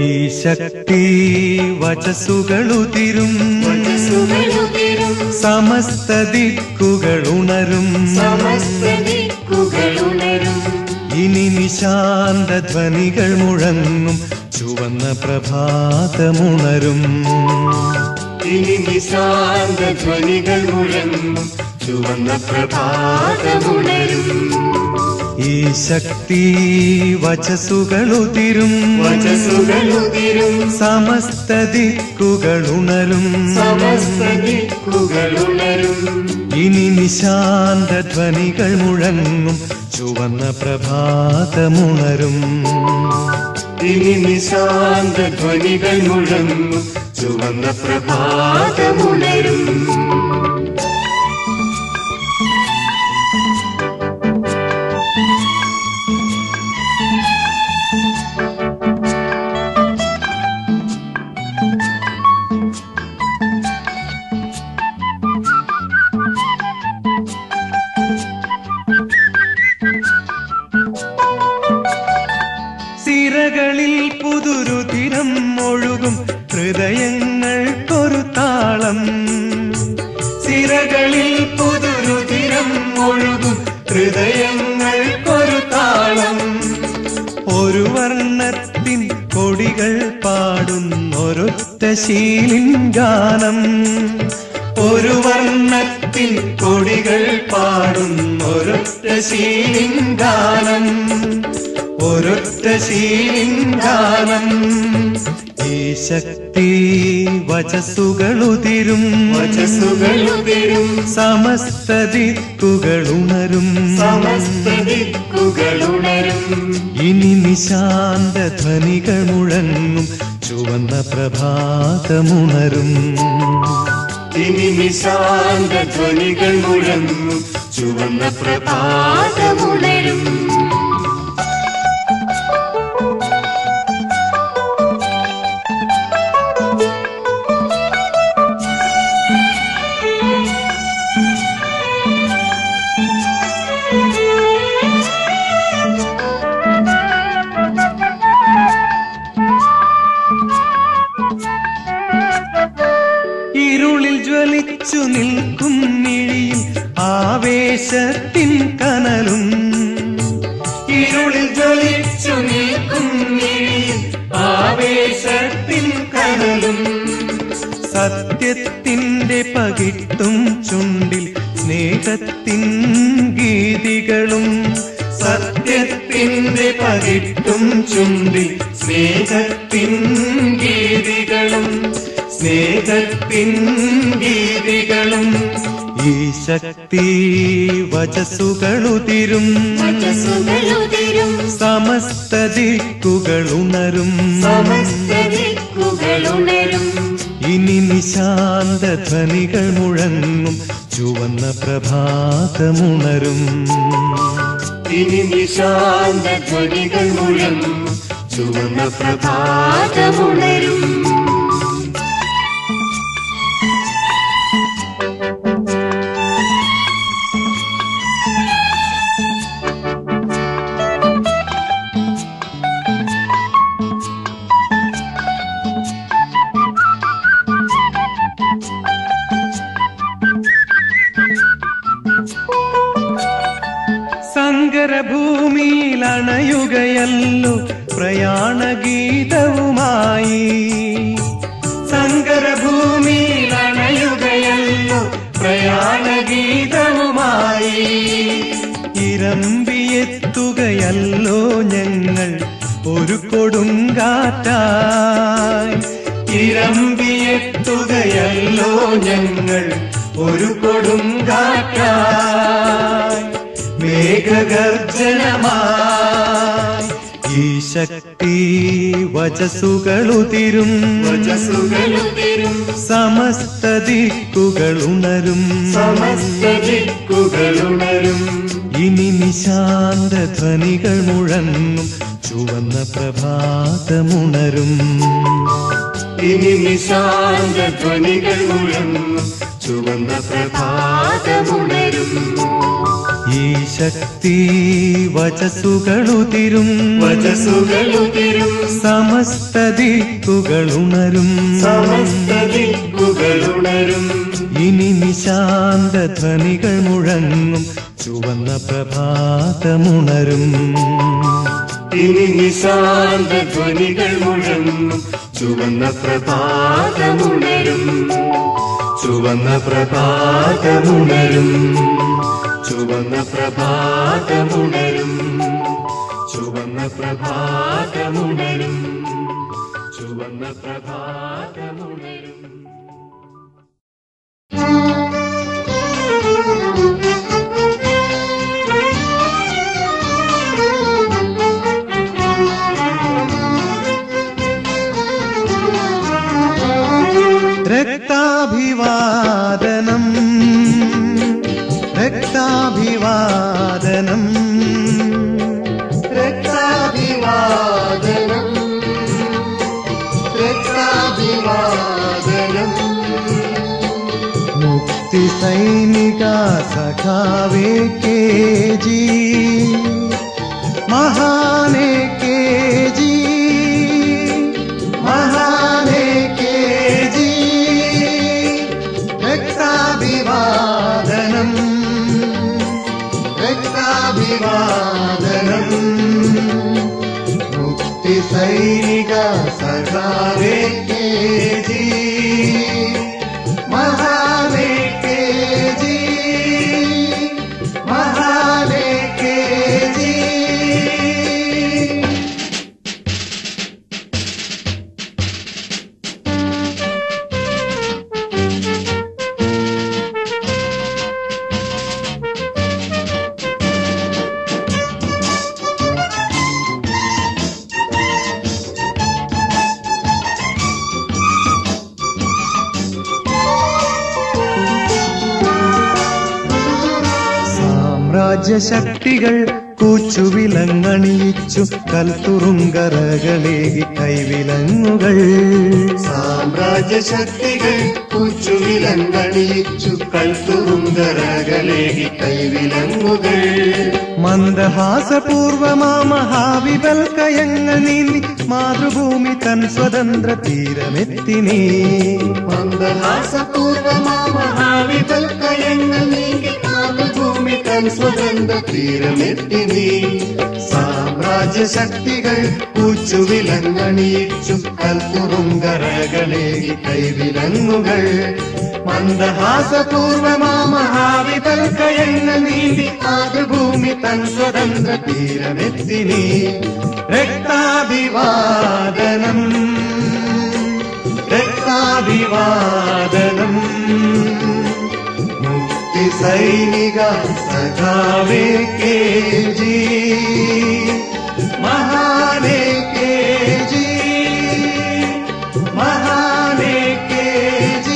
ഈ ശക്തി വചസ്സുകളുതിരും വചസ്സുകളുതിരും സമസ്ത ദിക്കുകളുണരും സമസ്ത ദിക്കുകളുണരും ഇനി നിശാന്ത ധ്വനികൾ മുഴങ്ങും ചുവന്ന പ്രഭാതമുണരും ഇനി നിശാന്ത ധ്വനികൾ മുഴങ്ങും ചുവന്ന പ്രഭാതമുണരും ഈ ശക്തി വചസ്സുകളുതിരും വചസ്സുകളുതിരും സമസ്ത ദിക്കുകളുണരും സമസ്ത ദിക്കുകളുണരും ഇനി നിശാന്ത ധ്വനികൾ മുഴങ്ങും ചുവന്ന പ്രഭാതമുണരും ഇനി നിശാന്ത ധ്വനികൾ മുഴങ്ങും ചുവന്ന പ്രഭാതമുണരും സിരകളിൽ പുതുരുതിരം ഒഴുകും ഹൃദയങ്ങൾക്കൊരു താളം സിരകളിൽ പുതുരുതിരം ഒഴുകും ഹൃദയങ്ങൾക്കൊരു താളം ഒരു വർണ്ണത്തിൻ കൊടികൾ പാടുന്നൊരൊറ്റ ശീലിൻ ഗാനം ഒരു വർണ്ണത്തിൻ കൊടികൾ പാടുന്നൊരൊറ്റ ശീലിൻ ഗാനം ഒരൊറ്റ ശീലിൻ ഗാനം ഈ ശക്തി വചസ്സുകളുതിരും വചസ്സുകളുതിരും സമസ്ത ദിക്കുകളുണരും സമസ്ത ദിക്കുകളുണരും ഇനി നിശാന്ത ധ്വനികൾ മുഴങ്ങും ചുവന്ന പ്രഭാതമുണരും ഇനി നിശാന്ത ധ്വനികൾ മുഴങ്ങും ചുവന്ന പ്രഭാതമുണരും ഇരുളിൽ ജ്വലിച്ചു നിൽക്കും മിഴിയിൽ ആവേശത്തിൻ കനലും ഇരുളിൽ ജ്വലിച്ചു നിൽക്കും മിഴിയിൽ ആവേശത്തിൻ കനലും സത്യത്തിന്റെ പകിട്ടും ചുണ്ടിൽ സ്നേഹത്തിൻ ഗീതികളും സത്യത്തിന്റെ പകിട്ടും ചുണ്ടിൽ സ്നേഹത്തിൻ ഗീതികളും സ്നേഹത്തിൻ ഗീതികളും ഈ ശക്തി വചസ്സുകളുതിരും വചസ്സുകളുതിരും സമസ്ത ദിക്കുകളുണരും സമസ്ത ദിക്കുകളുണരും ഇനി നിശാന്ത ധ്വനികൾ മുഴങ്ങും ചുവന്ന പ്രഭാതമുണരും ഇനി നിശാന്ത ധ്വനികൾ മുഴങ്ങും ചുവന്ന പ്രഭാതമുണരും സങ്കരഭൂമിയിൽ അണയുകയല്ലോ പ്രയാണഗീതവുമായി സങ്കരഭൂമിയിൽ അണയുകയല്ലോ പ്രയാണഗീതവുമായി ഇരമ്പിയെത്തുകയല്ലോ ഞങ്ങൾ ഒരു കൊടുങ്കാറ്റായി ഇരമ്പിയെത്തുകയല്ലോ ഞങ്ങൾ ഒരു കൊടുങ്കാറ്റായി മേഘഗർജനമായി ഈ ശക്തി വചസ്സുകളുതിരും വചസ്സുകളുതിരും സമസ്ത ദിക്കുകളുണരും സമസ്ത ദിക്കുകളുണരും ഇനി നിശാന്ത ധ്വനികൾ മുഴങ്ങും ചുവന്ന പ്രഭാതമുണരും ഇനി നിശാന്ത ധ്വനികൾ മുഴങ്ങും ചുവന്ന പ്രഭാതമുണരും ഈ ശക്തി വചസ്സുകളുതിരും വചസുകളുതിരും സമസ്ത ദിക്കുകളുണരും സമസ്ത ദിക്കുകളുണരും ഇനി നിശാന്ത ധ്വനികൾ മുഴങ്ങും ചുവന്ന പ്രഭാതമുണരും ഇനി നിശാന്ത ധ്വനികൾ മുഴങ്ങും ചുവന്ന പ്രഭാതമുണരും ചുവന്ന പ്രഭാതമുണരും ചുവന്ന പ്രഭാതമുണരും ചുവന്ന പ്രഭാതമുണരും ചുവന്ന പ്രഭാതമുണരും രക്താഭിവാദനം രക്താഭിവാദനം രക്താഭിവാദനം രക്താഭിവാദനം മുക്തി സൈനിക സഖാവേ കെ ജി മഹാനേ കെ ജി മഹാനേ കെ ജി രക്താഭിവാദനം രക്താഭിവാദനം മുക്തി സൈനിക സഖാവേ കെ ജി മഹാനേ കെ ജി മഹാനേ കെ ജി സാമ്രാജ്യശക്തികൾ കൂച്ചുവിലങ്ങണിയിച്ചു കൽത്തുറുങ്കറകളേകി കൈവിലങ്ങുകൾ സാമ്രാജ്യശക്തികൾ കുച്ചുവിലങ്കണിയിച്ചു കൽത്തുറുങ്കരകളേകി കൈവിലങ്ങുകൾ മന്ദഹാസപൂർവമാ മഹാവിവൽക്കയങ്ങൾ നീന്തി മാതൃഭൂമി തൻ സ്വതന്ത്ര തീരമെത്തി നീ മന്ദഹാസപൂർവമാ മഹാവികൽക്കയങ്ങൾ നീങ്ങി മാതൃഭൂമി തൻ സ്വതന്ത്ര തീരമെത്തി നീ സാമ്രാജ്യശക്തികൾ കൂച്ചുവിലങ്ങണിയിച്ചു കൽത്തുറുങ്കരകളേകി കൈവിലങ്ങുകൾ മന്ദഹാസപൂർവമാ മഹാവികൽക്കയങ്ങൾ നീന്തി മാതൃഭൂമി തൻ സ്വതന്ത്ര തീരമെത്തി നീ രക്താഭിവാദനം രക്താഭിവാദനം മുക്തി സൈനിക സഖാവേ കെ ജി മഹാനേ കെ ജി മഹാനേ കെ ജി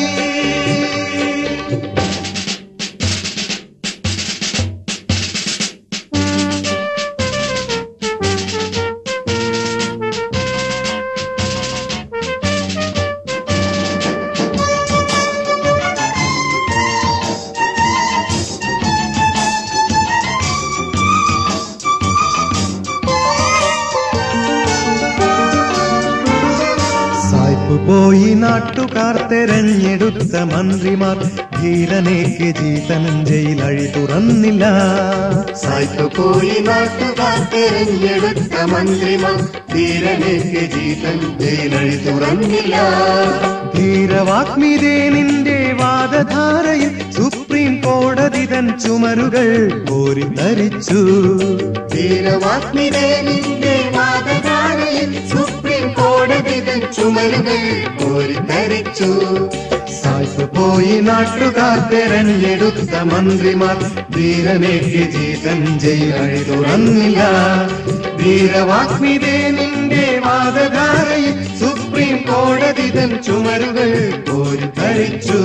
സായിപ്പ് പോയി നാട്ടുകാർ തെരഞ്ഞെടുത്ത മന്ത്രിമാർ ധീരനേക്ക് ജീതനഞ്ജയിൽ അഴി തുറന്നില്ല സായിപ്പ് പോയി നാട്ടുകാർ തെരഞ്ഞെടുത്ത മന്ത്രിമാർ ധീരനേക്ക് ജീതൻ ജയിലഴി തുറന്നില്ല ധീരവാഗ്മിതേ നിന്റെ വാദധാരയിൽ സുപ്രീം കോടതി തൻ ചുമരുകൾ കോരിത്തരിച്ചു ധീരവാഗ്നിതേ നിന്റെ വാദധാരയിൽ സുപ്രീം കോടതി തൻ ചുമലുകൾ കോരിത്തരിച്ചു സായിപ്പ് പോയി നാട്ടുകാർ തെരഞ്ഞെടുത്ത മന്ത്രിമാർ ധീരനേക്ക് ജീതഞ്ജയിൽ അഴി തുറന്നില്ല ധീരവാഗ്മിതേ നിന്റെ വാദധാരയിൽ സുപ്രീം കോടതി തൻ ചുമരുകൾ കോരിത്തരിച്ചു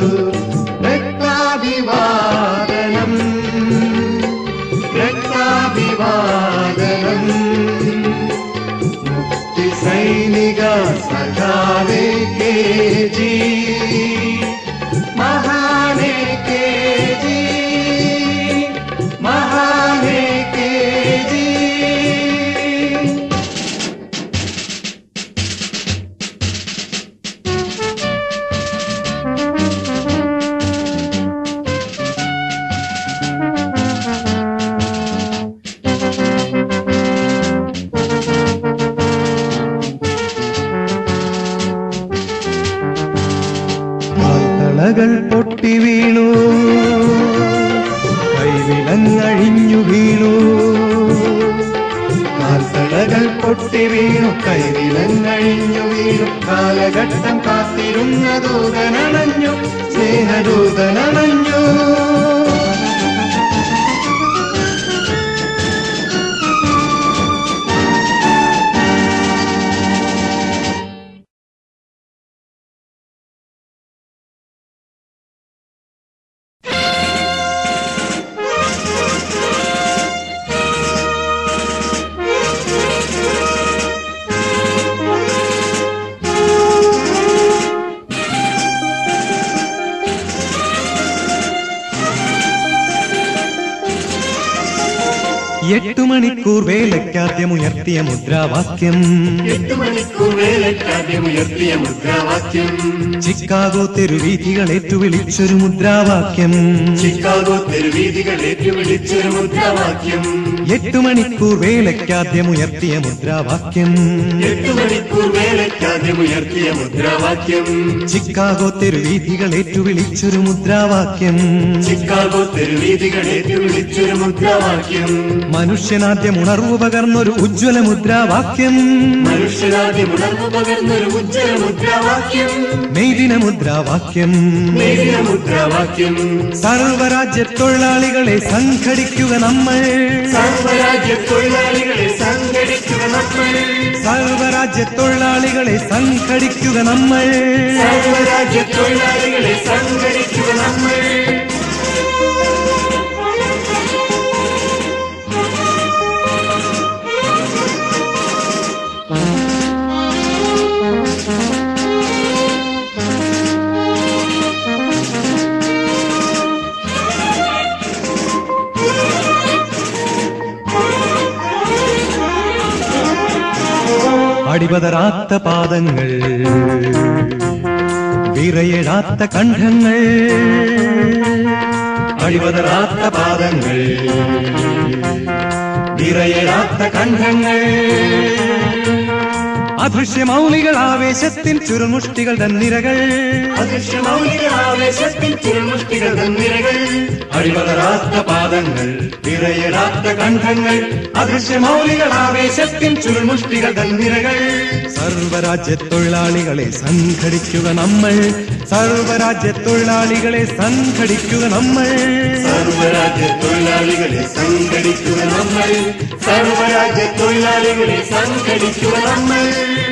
രക്താഭിവാദനം രക്താഭിവാദനം മുക്തി സൈനിക സഖാവേ കെ ജി മഹാനേ കെ ജി മഹാ കാൽത്തളകൾ പൊട്ടി വീണു കൈവിലങ്ങഴിഞ്ഞു വീണു കാൽത്തളകൾ പൊട്ടി വീണു കൈവിലങ്ങഴിഞ്ഞു വീണു കാലഘട്ടം കാത്തിരുന്ന ദൂതനണഞ്ഞു സ്നേഹദൂതനണഞ്ഞു എട്ടു മണിക്കൂർ വേലയ്ക്കാദ്യമുയർത്തിയ മുദ്രാവാക്യം എട്ട് മണിക്കൂർ വേലക്കാദ്യം ഉയർത്തിയ മുദ്രാവാക്യം ചിക്കാഗോ തെരുവീഥികൾ ഏറ്റുവിളിച്ചൊരു മുദ്രാവാക്യം ചിക്കാഗോ തെരുവീതികൾ ഏറ്റുവിളിച്ചൊരു മുദ്രാവാക്യം എട്ടു മണിക്കൂർ വേലയ്ക്കാദ്യമുയർത്തിയ മുദ്രാവാക്യം എട്ട് മണിക്കൂർ വേലക്കാദ്യം ഉയർത്തിയ മുദ്രാവാക്യം ചിക്കാഗോ തെരുവീഥികൾ ഏറ്റുവിളിച്ചൊരു മുദ്രാവാക്യം ചിക്കാഗോ തെരുവീതികൾ ഏറ്റുവിളിച്ചൊരു മുദ്രാവാക്യം മനുഷ്യനാദ്യം ഉണർവ് പകർന്നൊരു ഉജ്ജ്വല മുദ്രാവാക്യം മനുഷ്യരാദ്യം ഉണർവ് പകർന്നൊരു ഉജ്ജ്വല മുദ്രാവാക്യം മെയ്ദിന മുദ്രാവാക്യം നേരിയ മുദ്രാവാക്യം സർവരാജ്യ തൊഴിലാളികളെ സംഘടിക്കുക നമ്മൾ സർവരാജ്യ തൊഴിലാളികളെ സംഘടിക്കുക നമ്മൾ സർവരാജ്യ തൊഴിലാളികളെ സംഘടിക്കുക നമ്മൾ സർവരാജ്യ തൊഴിലാളികളെ സംഘടിക്കുക നമ്മൾ അടിപതരാത്ത പാദങ്ങൾ വിറയിടാത്ത കണ്ഠങ്ങൾ അടിപതരാത്ത പാദങ്ങൾ വിറയിടാത്ത കണ്ഠങ്ങൾ അദൃശ്യമൗലികൾ ആവേശത്തിൻ ചുരുമുഷ്ടികൾ തന്നിരകൾ അദൃശ്യമൗലിക ആവേശത്തിൻ തിരുമുഷ്ടികൾ തന്നിരകൾ അടിപതരാത്ത പാദങ്ങൾ വിറയിടാത്ത കണ്ഠങ്ങൾ അദൃശ്യമൗലികൾ ആവേശത്തിൻ ചുരുമുഷ്ടികൾ തന്നിരകൾ സർവരാജ്യ തൊഴിലാളികളെ സംഘടിക്കുക നമ്മൾ സർവരാജ്യ തൊഴിലാളികളെ സംഘടിക്കുക നമ്മൾ സർവരാജ്യ തൊഴിലാളികളെ സംഘടിക്കുക നമ്മൾ സർവരാജ്യ തൊഴിലാളികളെ സംഘടിക്കുക നമ്മൾ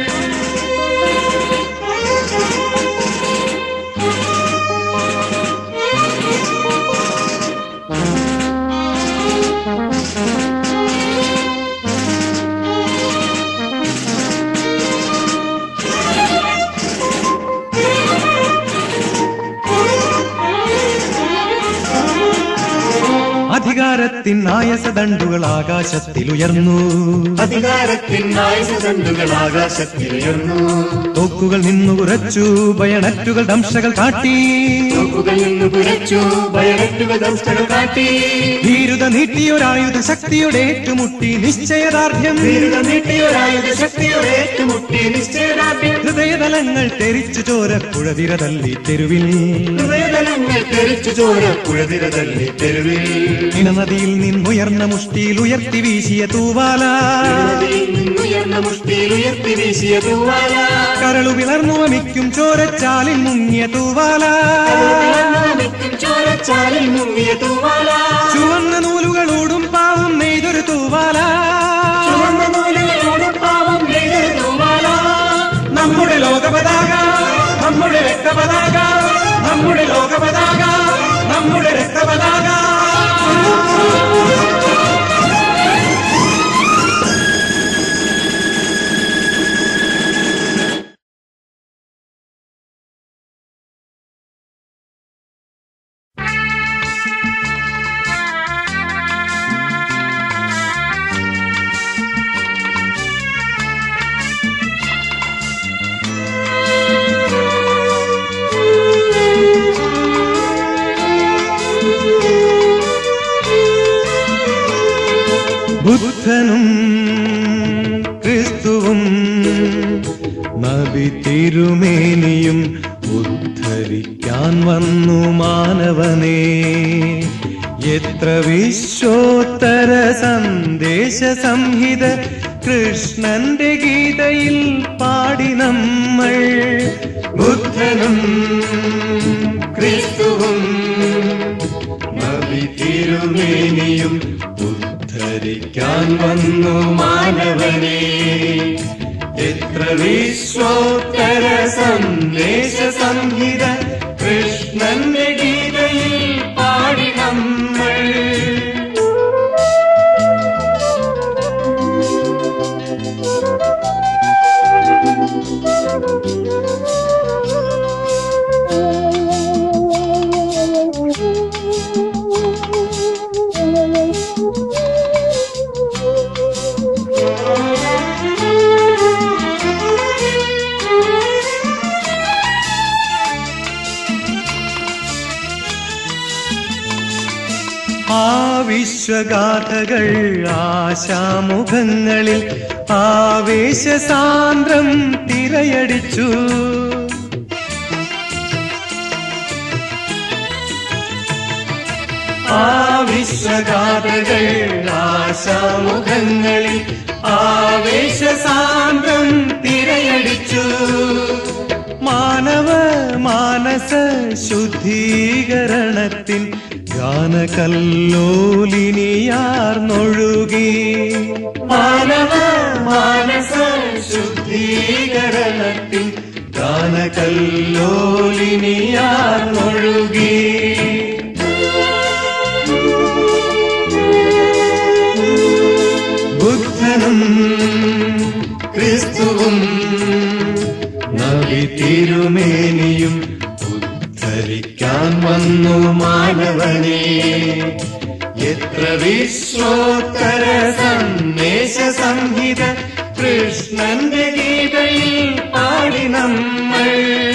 അധികാരത്തിൻ ആയസദണ്ടുകൾ ആകാശത്തിലുയർന്നു അധികാരത്തിൻ ആയുധദണ്ഡുകൾ ആകാശത്തിലുയർന്നു തോക്കുകൾ നിന്നു ഉറച്ചു ബയണറ്റുകൾ ദംശകൾ കാട്ടി തോക്കുകൾ നിന്ന് പുരച്ചു ബയററ്റുകൾ ദംഷ്ടകൾ കാട്ടി ധീരുത നീട്ടിയൊരായുധ ശക്തിയുടെ ഏറ്റുമുട്ടി നിശ്ചയദാർഢ്യം വീരുത നീട്ടിയൊരായുധ ശക്തിയുടെ ഏറ്റുമുട്ടി നിശ്ചയദാർഢ്യം ഹൃദയതലങ്ങൾ തെരിച്ചു ചോരപ്പുഴ വിരതല്ലി തെരുവിൽ ഹൃദയതലങ്ങൾ തെറിച്ചു ചോര പുഴതിരതല്ലി തെരുവിൽ ഇണനദിയിൽ നിന്നുയർന്ന മുഷ്ടിയിൽ ഉയർത്തി വീശിയ തൂവാല നദിയിൽ നിന്നുയർന്ന മുഷ്ടിയിൽ ഉയർത്തി വീശിയ തൂവാല കരളു വിളർന്നു വമിക്കും ചോരച്ചാലിൽ മുങ്ങിയ തൂവാല മിക്കും ചോരച്ചാലിൽ മുങ്ങിയ തൂവാല ചുവന്ന നൂലുകളോടും പാവം നെയ്തൊരു തൂവാല ചുവന്ന നൂലുകളോടും പാവം നെയ്തൊരു തൂവാല നമ്മുടെ ലോകപതാക നമ്മുടെ രക്തപതാക നമ്മുടെ ലോകപതാക നമ്മുടെ രക്തപതാക ബുദ്ധനും ക്രിസ്തുവും നബി തിരുമേനിയും ഉദ്ധരിക്കാൻ വന്നു മാനവനേ എത്ര വിശ്വോത്തര സന്ദേശ സംഹിത കൃഷ്ണന്റെ ഗീതയിൽ പാടി നമ്മൾ ബുദ്ധനും ക്രിസ്തുവും നബി തിരുമേനിയും ഉദ്ധരിക്കാൻ വന്നു മാനവനെ എത്ര വിശ്വോത്തര സന്ദേശ സംഹിത കൃഷ്ണന്റെ ഗീതയിൽ പാടി നമ്മൾ ആ വിശ്വഗാഥകൾ ആശാമുഖങ്ങളിൽ ആവേശസാന്ദ്രം തിരയടിച്ചു ആ വിശ്വഗാഥകൾ ആശാമുഖങ്ങളിൽ ആവേശസാന്ദ്രം തിരയടിച്ചു മാനവ മാനസ ശുദ്ധീകരണത്തിൻ ഗാനകല്ലോലിനിയാർന്നൊഴുകി മാനവ മാനസ ശുദ്ധീകരണത്തിൻ ഗാനകല്ലോലിനിയാർന്നൊഴുകി ബുദ്ധനും ക്രിസ്തുവും നബി തിരുമേനിയും ഉദ്ധരിക്കാൻ വന്നു മാനവനെ എത്ര വിശ്വോത്തര സന്ദേശ സംഹിത കൃഷ്ണന്റെ ഗീതയിൽ പാടി നമ്മൾ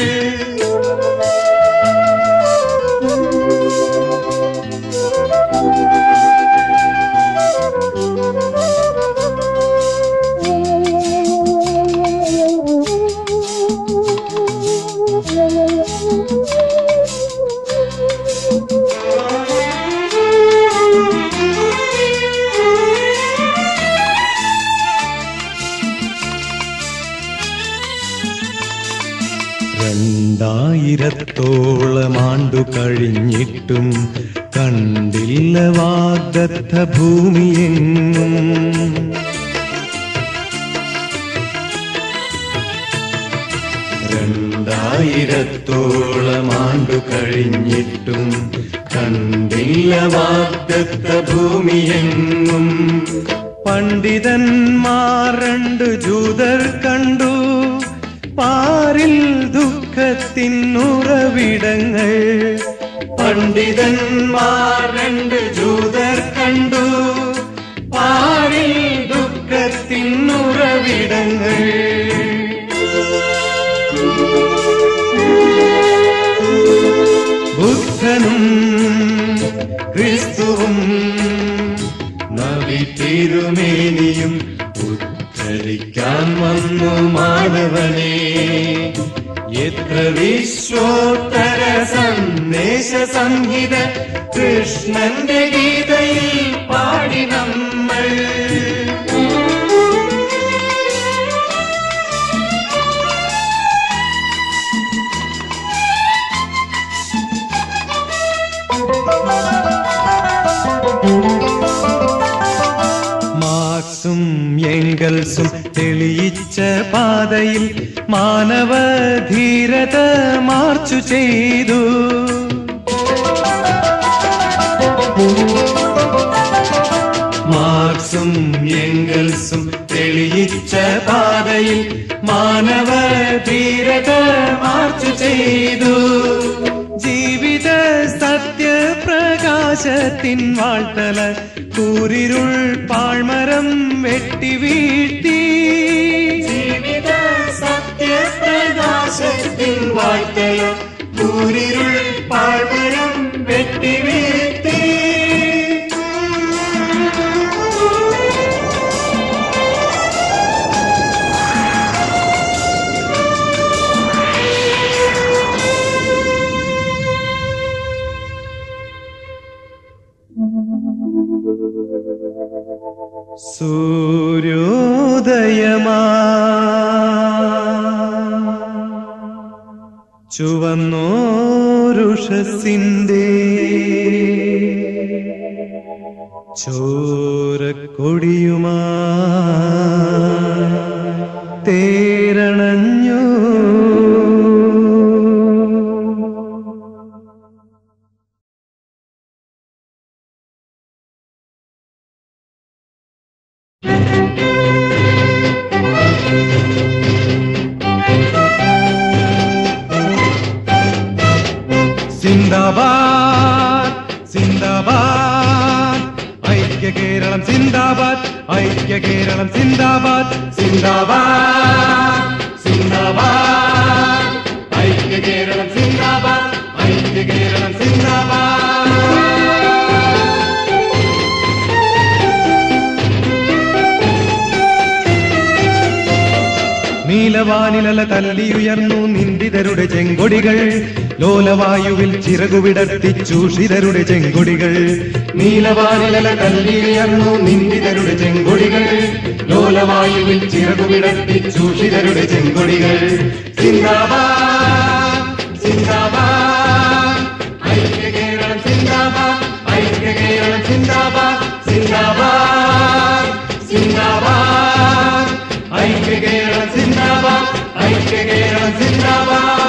രണ്ടായിരത്തോളം ആണ്ടു കഴിഞ്ഞിട്ടും കണ്ടില്ല വാഗ്ദത്ത ഭൂമിയെങ്ങും രണ്ടായിരത്തോളം ആണ്ടു കഴിഞ്ഞിട്ടും കണ്ടില്ല വാഗ്ദത്ത ഭൂമിയെങ്ങും പണ്ഡിതന്മാർ രണ്ട് ജൂതർ കണ്ടു പാരിൽ ദുഃഖത്തിനുറവിടങ്ങൾ പണ്ഡിതന്മാർ രണ്ട് ജൂതർ കണ്ടു പാരിൽ ദുഃഖത്തിനുറവിടങ്ങൾ ബുദ്ധനും ക്രിസ്തുവും നബി തിരുമേനിയും ഉദ്ധരിക്കാൻ വന്നു മാനവനെ എത്ര വിശ്വോത്തര സന്ദേശ സംഹിത കൃഷ്ണന്റെ ഗീതയിൽ പാടി നമ്മൾ മാർക്സും എങ്കൽസും തെളിയിച്ച പാതയിൽ മാനവധീരത മാർച്ചു ചെയ്തു മാർക്സും എങ്കൽസും തെളിയിച്ച പാതയിൽ മാനവധീരത മാർച്ചു ചെയ്തു ജീവിത സത്യപ്രകാശത്തിൻ വാഴ്ത്തല കൂരിരുൾ പാഴ്മരം വെട്ടി വീഴ്ത്തി ജീവിത സത്യപ്രകാശത്തിൻ വാഴ്ത്തല കൂരിരുൾ പാഴ്മരം വെട്ടി വീഴ്ത്തി സൂര്യോദയമാ ചുവന്നോരുഷസിന്റെ ചോരക്കൊടിയുമാ തേരണഞ്ഞു സിന്ദാബാദ് സിന്ദാബാദ് ഐക്യ കേരളം സിന്ദാബാദ് ഐക്യ കേരളം സിന്ദാബാദ് സിന്ദാബാദ് സിന്ദാബാദ് ഐക്യ കേരളം സിന്ദാബാദ് ഐക്യ കേരളം സിന്ദാബാദ് നീലവാനിലല തല്ലിയുയർന്നു നിന്ദിതരുടെ ചെങ്കൊടികൾ ലോലവായുവിൽ ചിറകുവിടർത്തി ചൂഷിതരുടെ ചെങ്കൊടികൾ നീലവാനിലല തല്ലിയുയർന്നു നിന്ദിതരുടെ ചെങ്കൊടികൾ ലോലവായുവിൽ ചിറകുവിടർത്തി ചൂഷിതരുടെ ചെങ്കൊടികൾ സിന്ദാബാദ് സിന്ദാബാദ് ഐക്യ കേരളം സിന്ദാബാദ് ഐക്യ കേരളം സിന്ദാബാദ് സിന്ദാബാദ് സിന്ദാബാദ് ഐക്യ കേരളം സിന്ദാബാദ് ഐക്യ കേരളം സിന്ദാബാദ്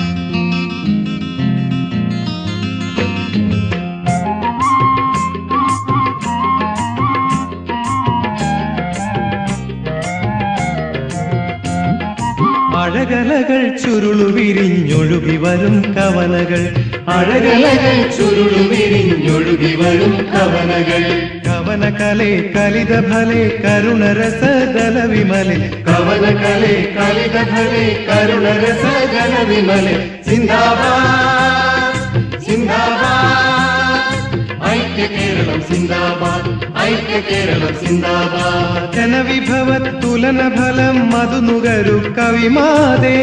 അഴകലകൾ ചുരുളു വിരിഞ്ഞൊഴുകി വരും കവനകൾ അഴകലകൾ ചുരുളു വിരിഞ്ഞൊഴുകി വരും കവനകൾ കവനകലെ കലിത ഫലെ കരുണരസദല വിമലെ കവനകലെ കലിത ഫലെ കരുണരസദല വിമലെ സിന്ദാബാദ് സിന്ദാബാദ് ഐക്യ കേരളം സിന്ദാബാദ് ഐക്യ കേരളം സിന്ദാബാദ് ജനവിഭവത്തുലന ഫലം മധുനുകരു കവിമാതേ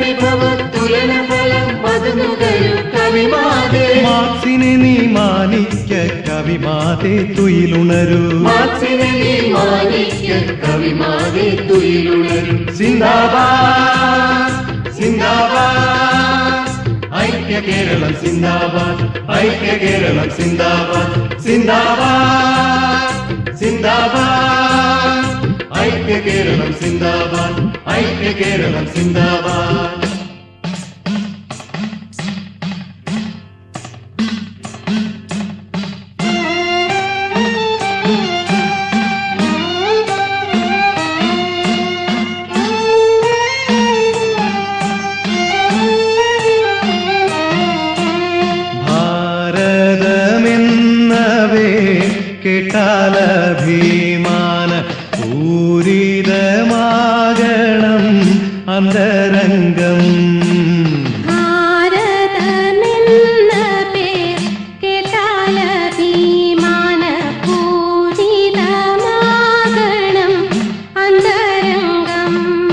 മാർക്സിനെ നീ മാനിക്ക കവിമാതേ തുയിലുണരൂ സിന്ദാബാദ് സിന്ദാബാദ് ഐക്യ കേരളം സിന്ദാബാദ് ഐക്യ കേരളം സിന്ദാബാദ് സിന്ദാബാദ് സിന്ദാബാദ് ഐക്യ കേരളം സിന്ദാബാദ് ഐക്യ കേരളം സിന്ദാബാദ് ഭാരതമെന്നവേ കേട്ടാലഭിമാന പൂരിതമാകണം അന്തരംഗം ഭാരതമെന്ന പേർ കേട്ടാലഭിമാന പൂരിതമാകണം അന്തരംഗം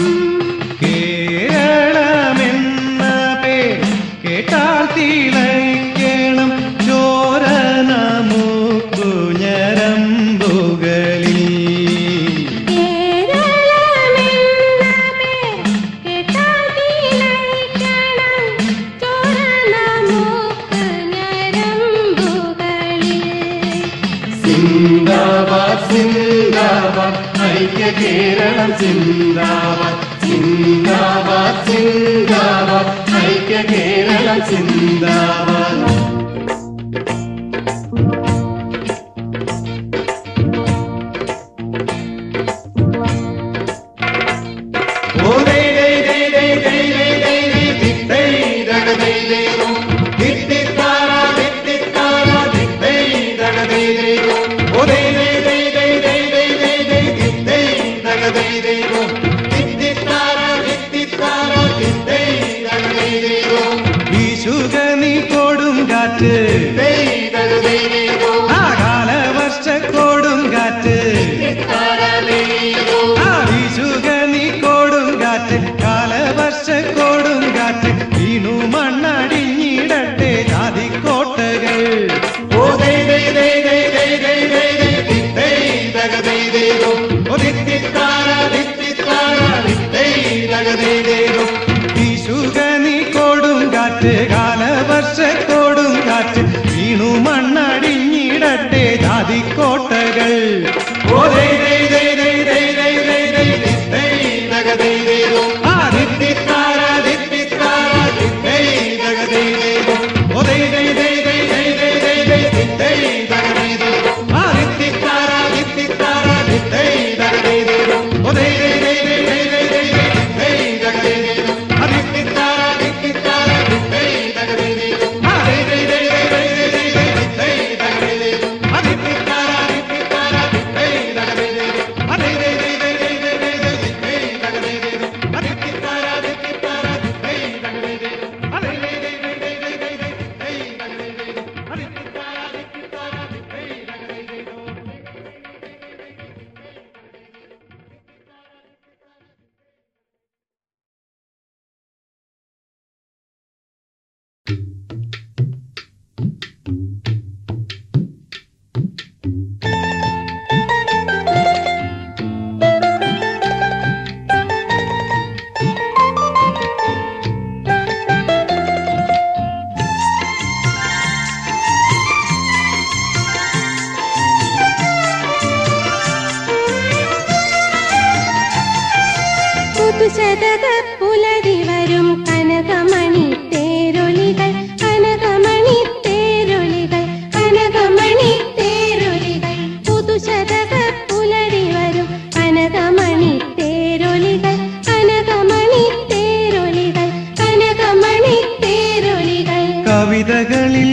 കേരളമെന്ന പേർ കേട്ടാൽ തിളയ്ക്കണം ചോര നമുക്കു ഞരമ്പുകളിൽ കേരളമെന്ന പേർ കേട്ടാൽ തിളയ്ക്കണം ചോര നമുക്ക് ഞരമ്പുകളിൽ സിന്ദാബാദ് സിന്ദാബാദ് ഐക്യ കേരളം സിന്ദാബാദ് സിന്ദാബാദ് സിന്ദാബാദ് ഐക്യ കേരളം സിന്ദാബാദ് ഓ ദേ ദേ ദേ ദേ ദേ ദേ ദേ ദേ ദിത്തൈ ദട ദേ ദേ ഓ ദിത്തിത്താര ദിത്തിത്താര ദിത്തൈ ദട ദേ ദേ ഓ ഓ ദേ ദേ ദേ ദേ ദേ ദേ ദേ ദേ ദിത്തൈ ദട ദേ ദേ ഓ ദിത്തിത്താര ദിത്തിത്താര ദിത്തൈ ദട ദേ ദേ ഓ വീശുക നീ കൊടും കാറ്റ് ആ കാലവർഷ കൊടും കാറ്റ് ആ വീശുക നീ കൊടും കാറ്റ് കാലവർഷ കൊടും കാറ്റ് വീണു മണ്ണടിഞ്ഞിടട്ടെ ജാതിക്കോട്ടകൾ ഓ ദേ ദേ ദേ ദേ ദേ ദേ ദേ ദേ ദേ ദേ ദേ ദേ ദേ വീണു മണ്ണടിഞ്ഞിടട്ടെ ജാതിക്കോട്ടകൾ ഓ ദൈ ദൈ ദൈ ദൈ ദൈ ദൈ ദൈ ദൈ ദിത്തൈ ദഗദൈദേദോ. ആ ദിത്തിത്താര ദിത്തിത്താര ദിത്തൈ ദഗദൈദേദോ. ഓ ദൈ ദൈ ദൈ ദൈ ദൈ ദൈ ദൈ ദൈ ദിത്തൈ ദഗദൈദേദോ. ആ ദിത്തിത്താര ദിത്തിത്താര ദിത്തൈ ദഗദൈദേദോ. ഓ ദൈ ദൈ ദൈ ദൈ ദൈ ദൈ ദൈ ദൈ ദിത്തൈ ദഗദൈദേദോ. ആ ദിത്തിത്താര ദിത്തിത്താര ദിത്തൈ ദഗദൈദേദോ. ആ ദൈ ദൈ ദൈ ദൈ ദൈ ദൈ ദൈ ദൈ ദിത്തൈ ദഗദൈദേദോ. ആ ദിത്തിത്താര ദിത്തിത്താര ദിത്തൈ ദഗദൈദേദോ. ആ ദൈ ദൈ ദൈ ദൈ ദൈ ദൈ ദൈ ദൈ ദിത്തൈ ദഗദൈദേദോ. ആ ദിത്തിത്താര ദിത്തിത്താര ദിത്തൈ ദഗദൈദേദോ. ആ ദൈ ദൈ ദൈ ദൈ ദൈ ദൈ ദൈ ദൈ ദിത്തൈ ദഗദൈദേദോ. ആ ദിത്തിത്താര ദിത്തിത്താര ദിത്തൈ ദഗദൈദേദോ. പുതുശതക പുലരി വരും കനകമണി തേരൊലികൾ കനകമണി തേരൊലികൾ കനകമണി തേരൊലികൾ പുതുശതക പുലരി വരും കനകമണി തേരൊലികൾ കനകമണി തേരൊലികൾ കനകമണി തേരൊലികൾ കവിതകളിൽ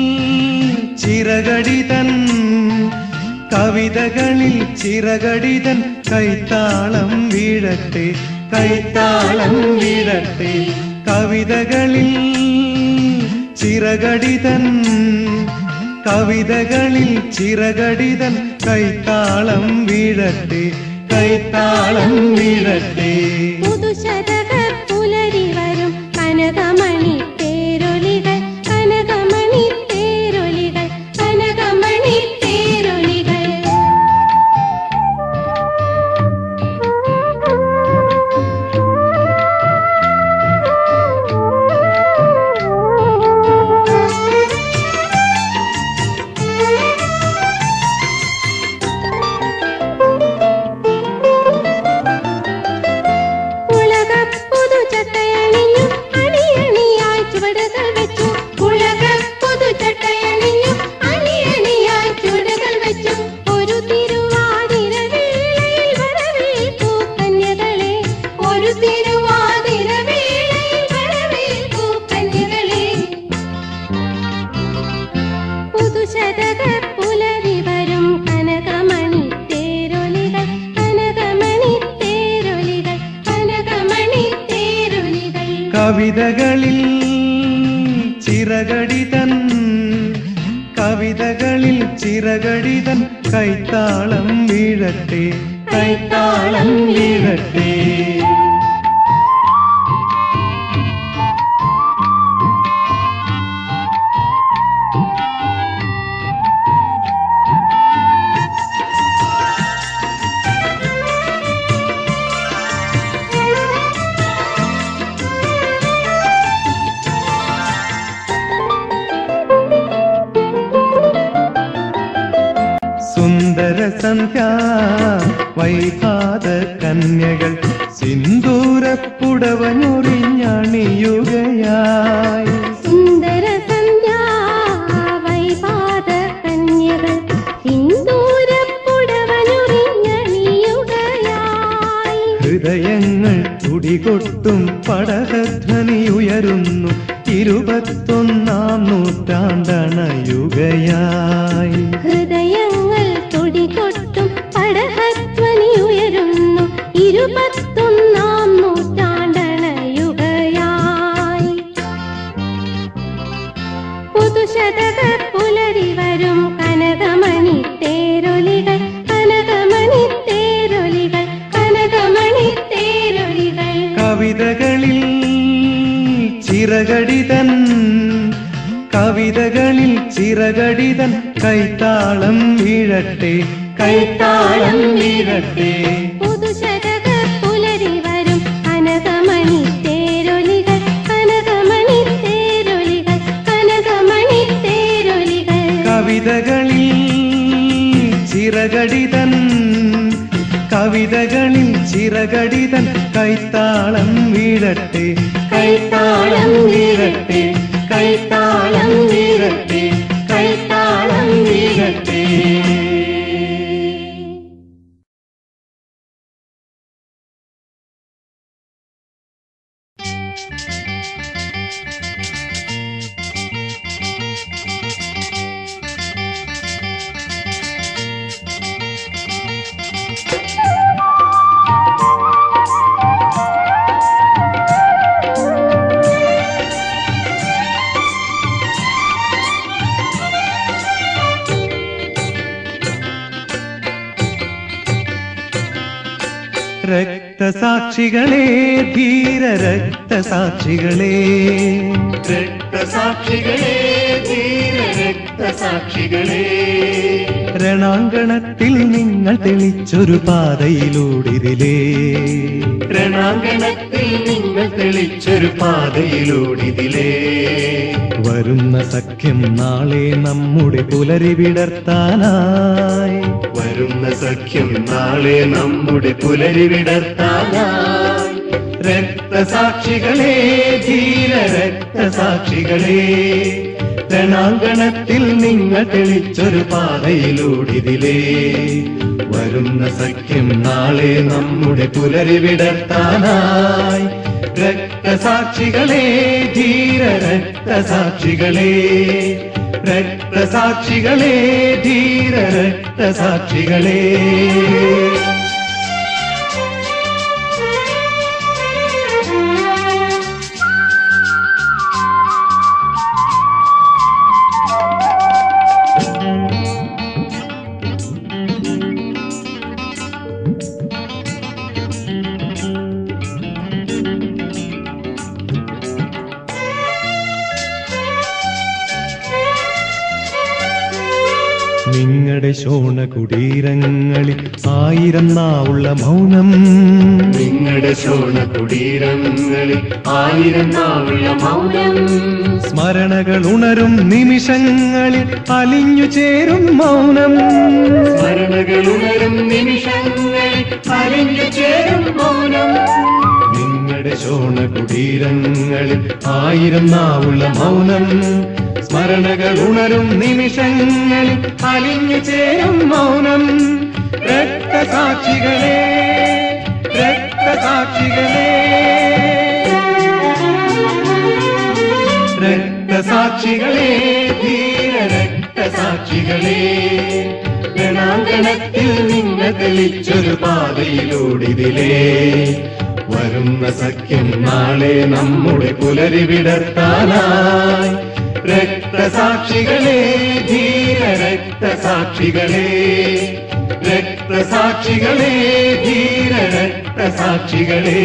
ചിറകടിതൻ കവിതകളിൽ ചിറകടിതൻ കൈത്താളം വീഴട്ടെ കൈത്താളം വീഴട്ടെ കവിതകളിൽ ചിറകടിതൻ കവിതകളിൽ ചിറകടിതൻ കൈത്താളം വീഴട്ടെ കൈത്താളം വീഴട്ടെ പുതുശതക പുലരി വരും കനകമണി തേരൊലികൾ കനകമണി തേരൊലികൾ കനകമണി തേരൊലികൾ ഉലകപ്പുതു ചട്ടയണിഞ്ഞു അണിയണിയായി ചുവടുകൾ വെച്ചു ഉലകപ്പുതു ചട്ടയണിഞ്ഞു അണിയണിയായി ചുവടുകൾ വെച്ചു ഒരു തിരുവാതിര വേളയിൽ വരവേൽക്കൂ കന്യകളെ ഒരു തിരുവാതിര വേളയിൽ വരവേൽക്കൂ കന്യകളെ പുതുശതക പുലരി വരും കനകമണി തേരൊലികൾ കനകമണി തേരൊലികൾ കനകമണി തേരൊലികൾ കവിതകളിൽ ചിറകടിതൻ കവിതകളിൽ ചിറകടിതൻ കൈത്താളം വീഴട്ടെ കൈത്താളം വീഴട്ടെ സുന്ദര സന്ധ്യ വൈഭാത കന്യകൾ സിന്ദൂരപ്പുടവഞ്ഞൊറിഞ്ഞണിയുകയായി സുന്ദര സന്ധ്യാ വൈപാദ കന്യകൾ സിന്ദൂരപ്പുടവനുറിഞ്ഞണിയുകയായി ഹൃദയങ്ങൾ തുടികൊട്ടും പടഹധ്വനിയുയരുന്നു ഇരുപത്തൊന്നാം നൂറ്റാണ്ടണയുകയായി ഹൃദയങ്ങൾ തുടികൊട്ടും പടഹധ്വനി ഉയരുന്നു ഇരുപത്തൊന്നാം നൂറ്റാണ്ടണയുകയായി പുതുശതക പുലരി വരും കനകമണി തേരൊലികൾ കനകമണി തേരൊലികൾ കനകമണി തേരൊലികൾ കവിതകളിൽ ചിറകടിതൻ കവിതകളിൽ ചിറകടിതൻ കൈത്താളം വീഴട്ടെ കൈത്താളം വീഴട്ടെ പുതുശതക പുലരി വരും കനകമണി തേരൊലികൾ കനകമണി തേരൊലികൾ കനകമണി തേരൊലികൾ കവിതകളിൽ ചിറകടിതൻ കവിതകളിൽ ചിറകടിതൻ കൈത്താളം വീഴട്ടെ കൈത്താളം വീഴട്ടെ കൈത്താളം വീഴട്ടെ കൈത്താളം വീഴട്ടെ രക്തസാക്ഷികളെ ധീര രക്തസാക്ഷികളെ രക്തസാക്ഷികളെ ധീര രക്തസാക്ഷികളെ രണാങ്കണത്തിൽ നിങ്ങൾ തെളിച്ചൊരു പാതയിലൂടിതിലേ രണാങ്കണത്തിൽ നിങ്ങൾ തെളിച്ചൊരു പാതയിലൂടിതിലേ വരുന്ന സഖ്യം നാളെ നമ്മുടെ പുലരി വിടർത്താനായി വരുന്ന സഖ്യം നാളെ നമ്മുടെ പുലരി വിടർത്താനായി രക്തസാക്ഷികളെ ധീര രക്തസാക്ഷികളെ രണാങ്കണത്തിൽ നിങ്ങൾ തെളിച്ചൊരു പാതയിലൂടിതിലേ വരുന്ന സഖ്യം നാളെ നമ്മുടെ പുലരി വിടർത്താനായി രക്തസാക്ഷികളെ ധീര രക്തസാക്ഷികളെ രക്തസാക്ഷികളെ ധീര രക്തസാക്ഷികളെ നിങ്ങളുടെ ശോണ കുടീരങ്ങളിൽ ആയിരം നാവുള്ള മൗനം നിങ്ങളുടെ ശോണ കുടീരങ്ങളിൽ ആയിരം നാവുള്ള മൗനം സ്മരണകൾ ഉണരും നിമിഷങ്ങളിൽ അലിഞ്ഞു ചേരും മൗനം സ്മരണകൾ ഉണരും നിമിഷങ്ങളിൽ അലിഞ്ഞു ചേരും മൗനം നിങ്ങളുടെ ശോണ കുടീരങ്ങളിൽ ആയിരം നാവുള്ള മൗനം സ്മരണകൾ ഉണരും നിമിഷങ്ങളിൽ അലിഞ്ഞു ചേരും മൗനം രക്തസാക്ഷികളെ രക്തസാക്ഷികളെ രക്തസാക്ഷികളെ ധീര രക്തസാക്ഷികളെ രണാങ്കണത്തിൽ നിങ്ങൾ തെളിച്ചൊരു പാതയിലൂടിതിലേ വരുന്ന സഖ്യം നാളെ നമ്മുടെ പുലരി വിടർത്താനായി രക്തസാക്ഷികളെ ധീര രക്തസാക്ഷികളെ രക്തസാക്ഷികളെ ധീര രക്തസാക്ഷികളെ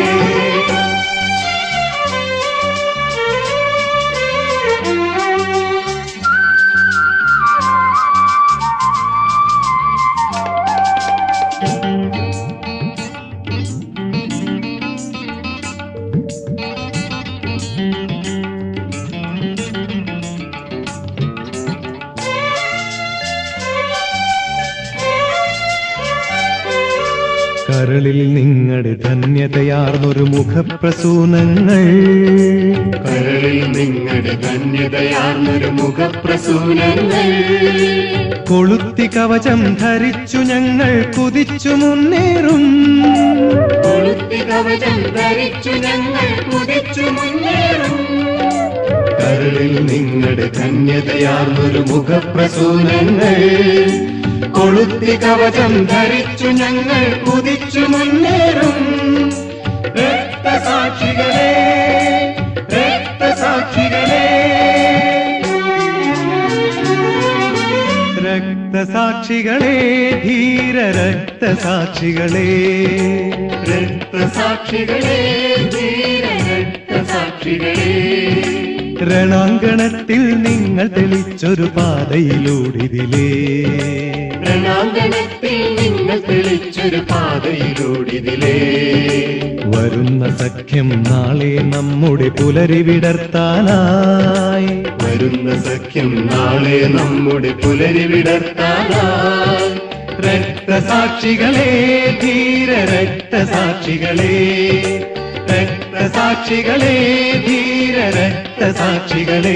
കരളിൽ നിങ്ങളുടെ ധന്യതയാർന്നൊരു മുഖപ്രസൂനങ്ങൾ കരളിൽ നിങ്ങളുടെ ധന്യതയാർന്നൊരു മുഖപ്രസൂനങ്ങൾ കൊളുത്തി കവചം ധരിച്ചു ഞങ്ങൾ കുതിച്ചു മുന്നേറും കൊളുത്തി കവചം ധരിച്ചു ഞങ്ങൾ കുതിച്ചു മുന്നേറും കരളിൽ നിങ്ങളുടെ ധന്യതയാർന്നൊരു മുഖപ്രസൂനങ്ങൾ കൊളുത്തി കവചം ധരിച്ചു ഞങ്ങൾ കുതിച്ചു മുന്നേറും രക്തസാക്ഷികളെ രക്തസാക്ഷികളെ രക്തസാക്ഷികളെ ധീര രക്തസാക്ഷികളെ രക്തസാക്ഷികളെ ധീര രക്തസാക്ഷികളെ രണാങ്കണത്തിൽ നിങ്ങൾ തെളിച്ചൊരു പാതയിലൂടിതിലേ രണാങ്കണത്തിൽ നിങ്ങൾ തെളിച്ചൊരു പാതയിലൂടിതിലേ വരുന്ന സഖ്യം നാളെ നമ്മുടെ പുലരി വിടർത്താനായി വരുന്ന സഖ്യം നാളെ നമ്മുടെ പുലരി വിടർത്താനായി രക്തസാക്ഷികളെ ധീര രക്തസാക്ഷികളെ രക്തസാക്ഷികളെ ധീര രക്തസാക്ഷികളെ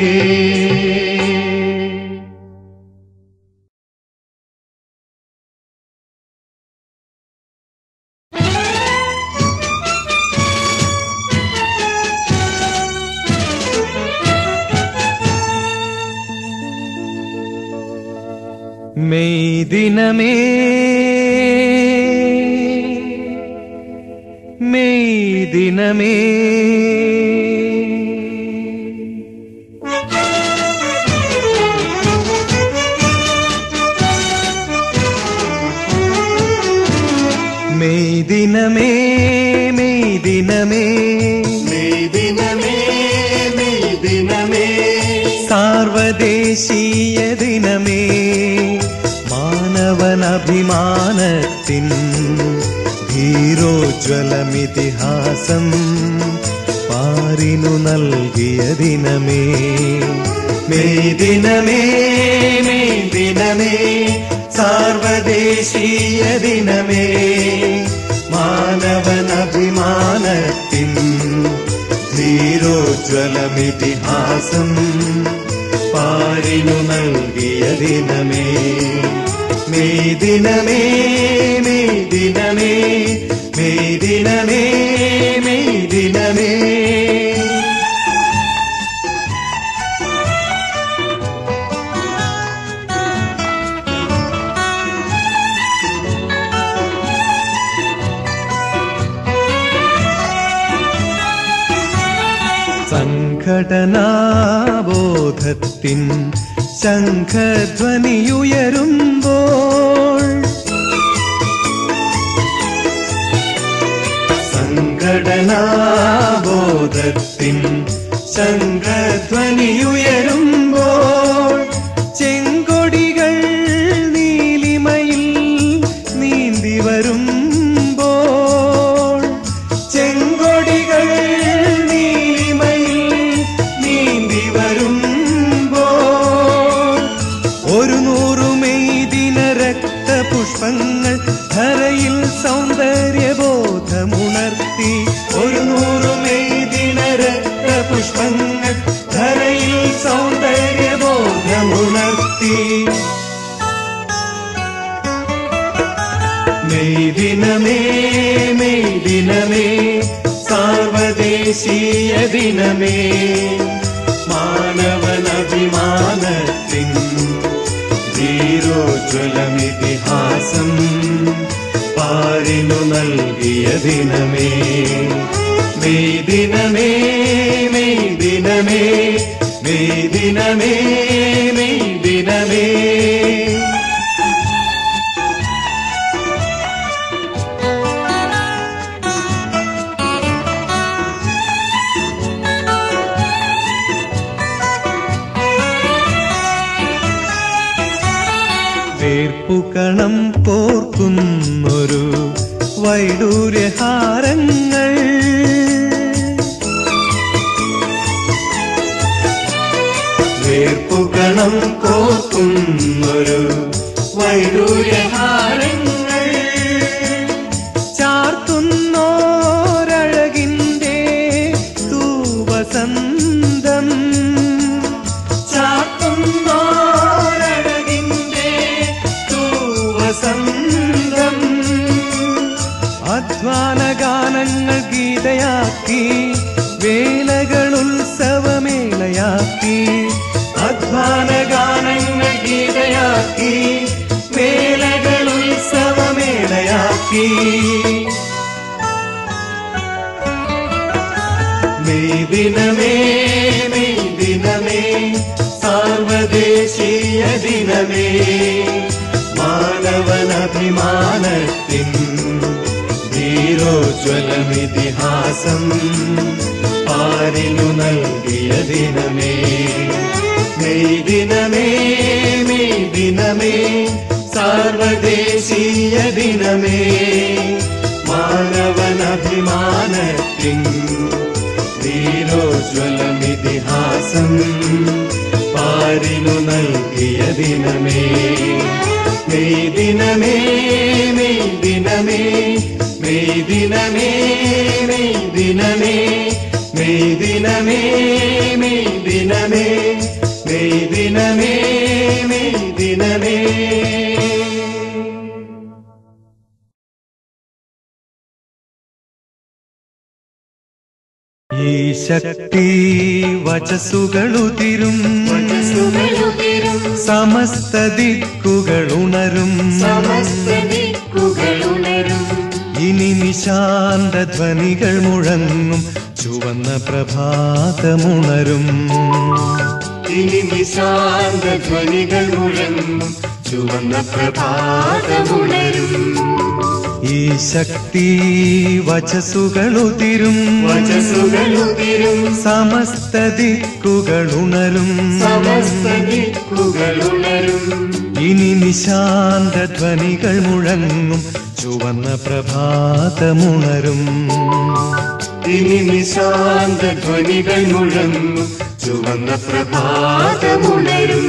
മെയ് ദിനമേ മെയ് ദിനമേ മെയ് ദിനമേ മെയ് ദിനമേ മെയ് ദിനമേ മെയ് ദിനമേ സാർവദേശീയ ദിനമേ മാനവനഭിമാനത്തിൻ ധീരോജ്വലമിതിഹാസം പാരിനു നൽകിയ ദിനമേ മെയ് ദിനമേ മെയ് ദിനമേ സാർവദേശീയ ദിനമേ മാനവനഭിമാനത്തിൻ ധീരോജ്വലമിതിഹാസം പാരിനു നൽകിയ ദിനമേ മെയ് ദിനമേ മെയ് ദിനമേ മെയ് ദിനമേ മെയ് ദിനമേ സംഘടനാബോധത്തിൻ ശംഖധ്വനിയുയരുമ്പോൾ സംഘടനാബോധത്തിൻ ശംഖധ്വനിയുയരുമ്പോൾ ചെങ്കൊടികൾ നീലിമയിൽ നീന്തി വരുമ്പോൾ ചെങ്കൊടികൾ നീലിമയിൽ നീന്തി വരുമ്പോൾ ഒരു നൂറു മെയ്ദിന രക്തപുഷ്പങ്ങൾ ധരയിൽ സൗന്ദര്യബോധമുണർത്തി ഒരു നൂറു മെയ്ദിന രക്തപുഷ്പങ്ങൾ ധരയിൽ സൗന്ദര്യബോധമുണർത്തി മെയ് ദിനമേ മെയ് ദിനമേ സാർവദേശീയ ദിനമേ മാനവനഭിമാനത്തിൻ ധീരോജ്വലമിതിഹാസം പാരിനു നൽകിയ ദിനമേ മെയ് ദിനമേ മെയ് ദിനമേ മെയ് ദിനമേ മെയ് ദിനമേ വേർപ്പുകണം കോർക്കുന്നൊരു വൈഡൂര്യഹാരങ്ങൾ വേർപ്പുകണം കോർക്കുന്നൊരു വൈഡൂര്യഹാരങ്ങൾ ചാർത്തുന്നോരഴകിൻ്റെ തൂവസന്തം ചാർത്തുന്നോരഴകിൻ്റെ തൂവസന്തം അധ്വാന ഗാനങ്ങൾ ഗീതയാക്കി വേലകൾ ഉത്സവമേളയാക്കി അധ്വാന ഗാനങ്ങൾ ഗീതയാക്കി വേലകൾ ഉത്സവമേളയാക്കി മെയ് ദിനമേ മെയ് ദിനമേ സാർവദേശീയ ദിനമേ മാനവനഭിമാനത്തിൻ ധീരോജ്വലമിതിഹാസം പാരിനു നൽകിയ ദിനമേ മെയ് ദിനമേ മെയ് ദിനമേ സാർവദേശീയ ദിനമേ മാനവനഭിമാനത്തിൻ വീരോജ്വലമിതിഹാസം പാരിനു നൽകിയ ദിനമേ മെയ് ദിനമേ മെയ് ദിനമേ മെയ് ദിനമേ മെയ് ദിനമേ മെയ് ദിനമേ മെയ് ദിനമേ മെയ് ദിനമേ മെയ് ദിനമേ ഈ ശക്തി വചസ്സുകളുതിരും വചസ്സുകളുതിരും സമസ്ത ദിക്കുകളുണരും സമസ്ത ദിക്കുകളുണരും ഇനി നിശാന്ത ധ്വനികൾ മുഴങ്ങും ചുവന്ന പ്രഭാതമുണരും ഇനി നിശാന്ത ധ്വനികൾ മുഴങ്ങും ചുവന്ന പ്രഭാതമുണരും ഈ ശക്തി വചസ്സുകളുതിരും വചസ്സുകളുതിരും സമസ്ത ദിക്കുകളുണരും സമസ്ത ദിക്കുകളുണരും ഇനി നിശാന്ത ധ്വനികൾ മുഴങ്ങും ചുവന്ന പ്രഭാതമുണരും ഇനി നിശാന്ത ധ്വനികൾ മുഴങ്ങും ചുവന്ന പ്രഭാതമുണരും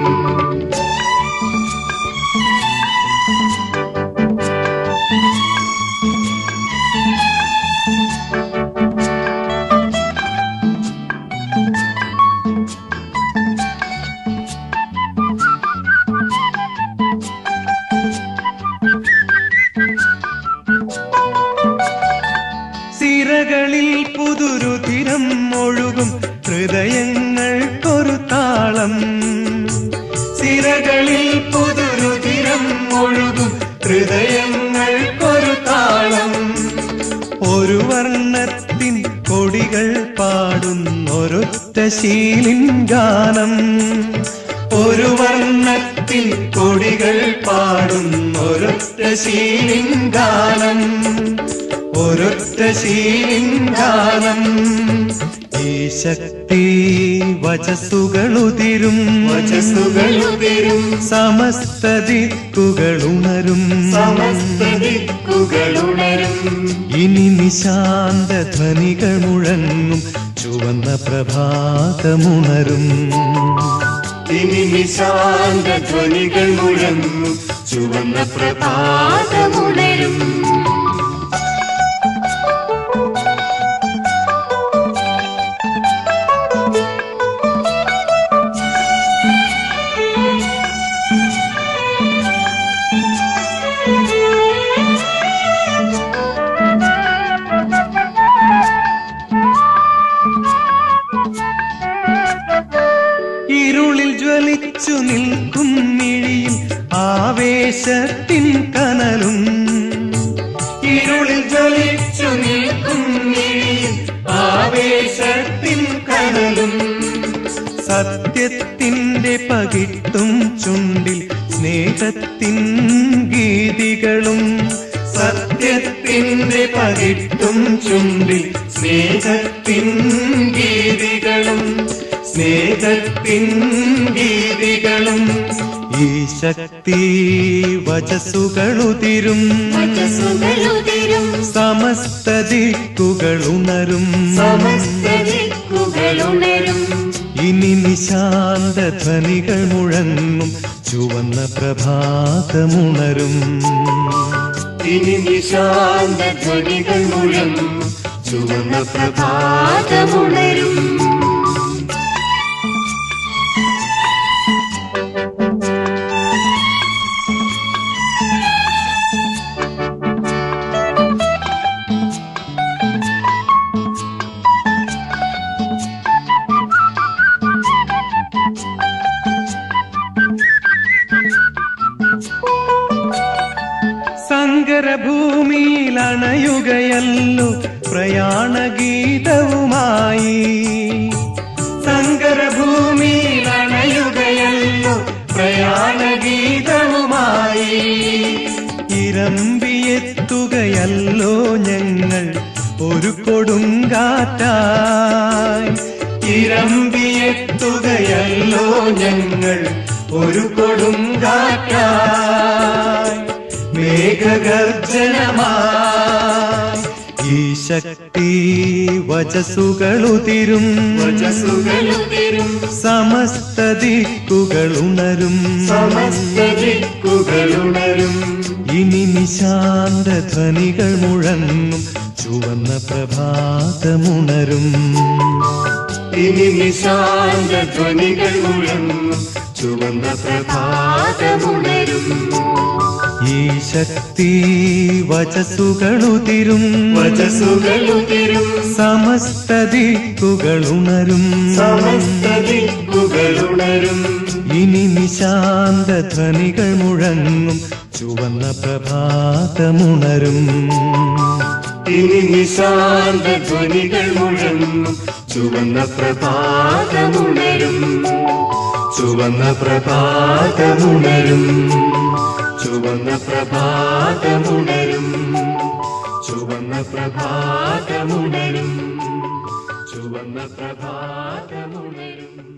സിരകളിൽ പുതുരുതിരം ഒഴുകും ഹൃദയങ്ങൾക്കൊരു താളം സിരകളിൽ പുതുരുതിരം ഒഴുകും ഹൃദയങ്ങൾക്കൊരു താളം ഒരു വർണ്ണത്തിൻ കൊടികൾ പാടുന്നൊരൊറ്റ ശീലിൻ ഗാനം ഒരു വർണ്ണത്തിൻ കൊടികൾ പാടുന്നൊരൊറ്റ ശീലിൻ ഗാനം ഒരൊറ്റ ശീലിൻ ഗാനം ഈ ശക്തി വചസ്സുകളുതിരും വചസ്സുകളുതിരും സമസ്ത ദിക്കുകളുണരും സമസ്ത ദിക്കുകളുണരും ഇനി നിശാന്ത ധ്വനികൾ മുഴങ്ങും ചുവന്ന പ്രഭാതമുണരും ഇനി നിശാന്ത ധ്വനികൾ മുഴങ്ങും ചുവന്ന പ്രഭാതമുണരും ഇരുളിൽ ജ്വലിച്ചു നിൽക്കും മിഴിയിൽ ആവേശത്തിൻ കനലും ഇരുളിൽ ജ്വലിച്ചു നിൽക്കും മിഴിയിൽ ആവേശത്തിൻ കനലും സത്യത്തിന്റെ പകിട്ടും ചുണ്ടിൽ സ്നേഹത്തിൻ ഗീതികളും സത്യത്തിന്റെ പകിട്ടും ചുണ്ടിൽ സ്നേഹത്തിൻ ഗീതികളും സ്നേഹത്തിൻ ഗീതികളും ഈ ശക്തി വചസ്സുകളുതിരും വചസ്സുകളുതിരും സമസ്ത ദിക്കുകളുണരും സമസ്ത ദിക്കുകളുണരും ഇനി നിശാന്ത ധ്വനികൾ മുഴങ്ങും ചുവന്ന പ്രഭാതമുണരും ഇനി നിശാന്ത ധ്വനികൾ മുഴങ്ങും ചുവന്ന പ്രഭാതമുണരും സങ്കരഭൂമിയിൽ അണയുകയല്ലോ പ്രയാണഗീതവുമായി സങ്കരഭൂമിയിൽ അണയുകയല്ലോ പ്രയാണഗീതവുമായി ഇരമ്പിയെത്തുകയല്ലോ ഞങ്ങൾ ഒരു കൊടുങ്കാറ്റായി ഇരമ്പിയെത്തുകയല്ലോ ഞങ്ങൾ ഒരു കൊടുങ്കാറ്റായി മേഘഗർജനമായി ഈ ശക്തി വചസുകളുതിരും വചസുകളുതിരും സമസ്ത ദിക്കുകളുണരും സമസ്ത ദിക്കുകളുണരും ഇനി നിശാന്ത ധ്വനികൾ മുഴങ്ങും ചുവന്ന പ്രഭാതമുണരും ഇനി നിശാന്ത ധ്വനികൾ മുഴങ്ങും ചുവന്ന പ്രഭാതമുണരും ഈ ശക്തി വചസുകളുതിരും വചസുകളുതിരും സമസ്ത ദിക്കുകളുണരും സമസ്ത ദിക്കുകളുണരും ഇനി നിശാന്ത ധ്വനികൾ മുഴങ്ങും ചുവന്ന പ്രഭാതമുണരും ഇനി നിശാന്ത ധ്വനികൾ മുഴങ്ങും ചുവന്ന പ്രഭാതമുണരും ചുവന്ന പ്രഭാതമുണരും ചുവന്ന പ്രഭാതമുണരും ചുവന്ന പ്രഭാതമുണരും ചുവന്ന പ്രഭാതമുണരും